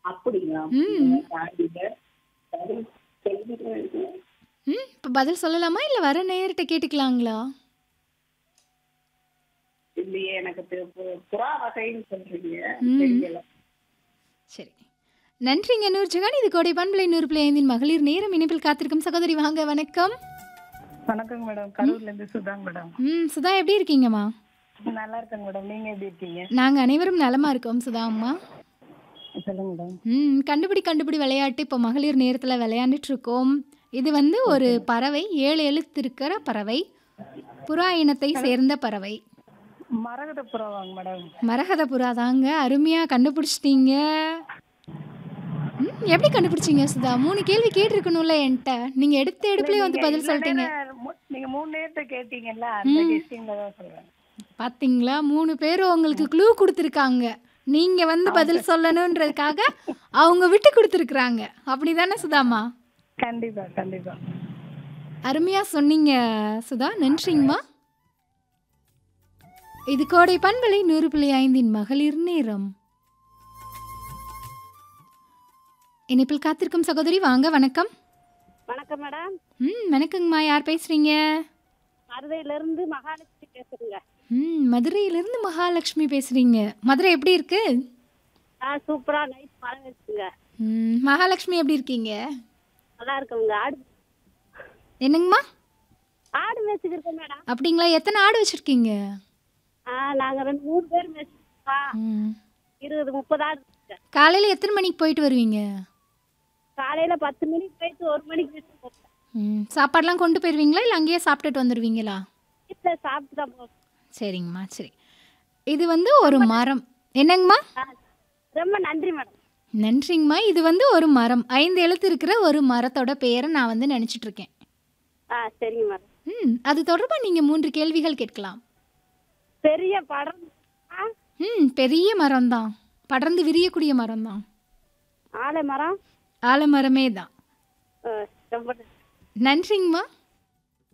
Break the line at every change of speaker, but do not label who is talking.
அப்படிங்களா
ம்.
தாண்டிங்க பதில் சொல்லிட்டு இருக்கேன்.
ம் இப்போ பதில் சொல்லலாமா இல்லை வர நேர்கிட்ட கேட்டுக்கலாங்களா
இல்லையே எனக்கு தெ- பு- புறா வகைன்னு சொல்றீங்க
ம்.
தெரியல
சரி நன்றிங்க நூர்ஜகான் இது கோடை பண்பலை நூறு பிள்ளை ஐந்தின் மகளிர் நேரம் இணைப்பில் காத்திருக்கும் சகோதரி வாங்க வணக்கம்
வணக்கங்க மேடம் கரூர்ல இருந்து சுதாங்க மேடம்
ம் சுதா எப்படி இருக்கீங்கம்மா
நல்லா இருக்கேங்க மேடம் நீங்க எப்படி இருக்கீங்க
நாங்கள் அனைவரும் நலமா இருக்கோம் சுதா அம்மா
சொல்லுங்க மேடம்
ம் கண்டுபிடி கண்டுபிடி விளையாட்டு இப்போ மகளிர் நேரத்தில் விளையாண்டுட்டு இருக்கோம் இது வந்து ஒரு பறவை ஏழு எழுத்து இருக்கிற பறவை புறா இனத்தை சேர்ந்த பறவை
மரகத புறாவாங்க மேடம்
மரகத புறா தாங்க அருமையாக கண்டுபிடிச்சிட்டீங்க ம், எப்படி கண்டுபிடிச்சீங்க சுதா மூணு கேள்வி கேட்டிருக்கணும்ல என்கிட்ட நீங்கள் எடுத்த எடுப்புலேயே வந்து பதில்
இவ்வளவு
சொல்லிட்டீங்க
நேரம் மு- நீங்க மூணு நேரத்தை கேட்டீங்கல்ல அந்த கெஸ்டிங்ல தான் சொல்றேன்
பார்த்தீங்களா மூணு பேரும் உங்களுக்கு க்ளூ கொடுத்துருக்காங்க நீங்கள் வந்து பதில் சொல்லணுன்றதுக்காக அவங்க விட்டு கொடுத்துருக்குறாங்க அப்படி தானே சுதாம்மா
கண்டிப்பா கண்டிப்பா
அருமையாக சொன்னீங்க சுதா நன்றிங்கம்மா இது கோடை பண்பலை நூறு புள்ளி ஐந்தின் மகளிர் நேரம் இணைப்பில் காத்திருக்கும் சகோதரி வாங்க வணக்கம்
வணக்கம் மேடம்
ம் வணக்கங்கம்மா யார் பேசுறீங்க
மருதையில இருந்து மகாலட்சுமி பேசுறேங்க
ம் மதுரையிலேருந்து மகாலட்சுமி பேசுறீங்க மதுரை எப்படி இருக்கு
ஆ சூப்பரா நைட் மழை வச்சுங்க
ம் மகாலட்சுமி எப்படி இருக்கீங்க
நல்லா இருக்கவங்க ஆடு
என்னங்கம்மா
ஆடு மேய்ச்சிக்கிருக்கோம் மேடம்
அப்படிங்களா எத்தனை ஆடு வச்சிருக்கீங்க
ஆ நாங்க ரெண்டு மூணு பேர் மேய்ச்சிருக்கோம்
ம்
இருபது முப்பது ஆடு இருக்குங்க.
காலையில் எத்தனை மணிக்கு போயிட்டு வருவீங்க
காலையில பத்து மணிக்கு போயிட்டு ஒரு மணிக்கு வீட்டுக்கு போவோம்
ம் சாப்பாடெலாம் கொண்டு போயிடுவீங்களா இல்லை அங்கேயே சாப்பிட்டுட்டு வந்துடுவீங்களா
வீட்டில் சாப்பிட்டு தான் போவோம்
சரிங்கம்மா சரி இது வந்து ஒரு மரம் என்னங்கம்மா
ஆ, ரொம்ப நன்றி மேடம்
நன்றிங்கம்மா இது வந்து ஒரு மரம் ஐந்து எழுத்து இருக்கிற ஒரு மரத்தோட பெயரை நான் வந்து நினச்சிட்டு இருக்கேன்
ஆ சரிங்க மேடம்
ம் அது தொடர்பாக நீங்கள் மூன்று கேள்விகள் கேட்கலாம்
பெரிய படம் ஆ
ம் பெரிய மரம் தான் படர்ந்து விரியக்கூடிய மரம் தான்
ஆலை மரம்
ஆலமரமே தான்
ஆ, ரொம்ப நன்றி.
நன்றிங்கம்மா